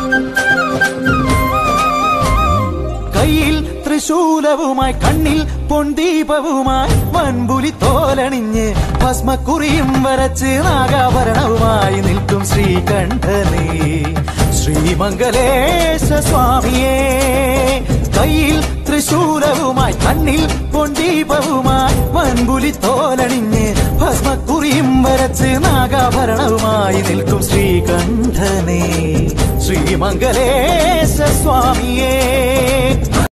കയ്യിൽ തൃശൂലവുമായി കണ്ണിൽ പൊൻദീപവുമായി വൻപുലി തോലണിഞ്ഞ് ഭസ്മക്കുറിയും വരച്ച് നാഗാഭരണവുമായി നിൽക്കും ശ്രീകണ്ഠനേ ശ്രീമംഗലേശ സ്വാമിയേ കയ്യിൽ തൃശൂലവുമായി കണ്ണിൽ പൊൻദീപവുമായി വൻപുലി തോലണിഞ്ഞ് ഭസ്മക്കുറിയും വരച്ച് നാഗാഭരണവുമായി നിൽക്കും ശ്രീകണ്ഠനേ ശ്രീമംഗലേശ സ്വാമിയേ